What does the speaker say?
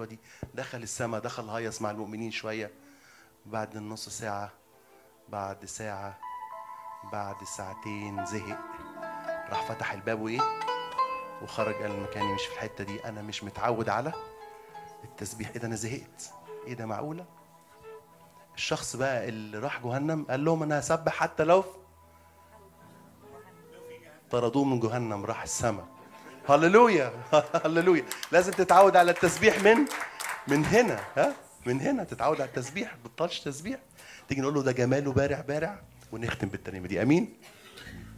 الحلوه دي دخل السماء دخل هيص مع المؤمنين شويه بعد النص ساعه بعد ساعه بعد ساعتين زهق راح فتح الباب وايه وخرج قال مكاني مش في الحته دي انا مش متعود على التسبيح ايه ده انا زهقت ايه ده معقوله الشخص بقى اللي راح جهنم قال لهم انا هسبح حتى لو في طردوه من جهنم راح السماء هللويا هللويا لازم تتعود على التسبيح من من هنا ها من هنا تتعود على التسبيح ما تبطلش تسبيح تيجي نقول له ده جماله بارع بارع ونختم بالترنيمه دي امين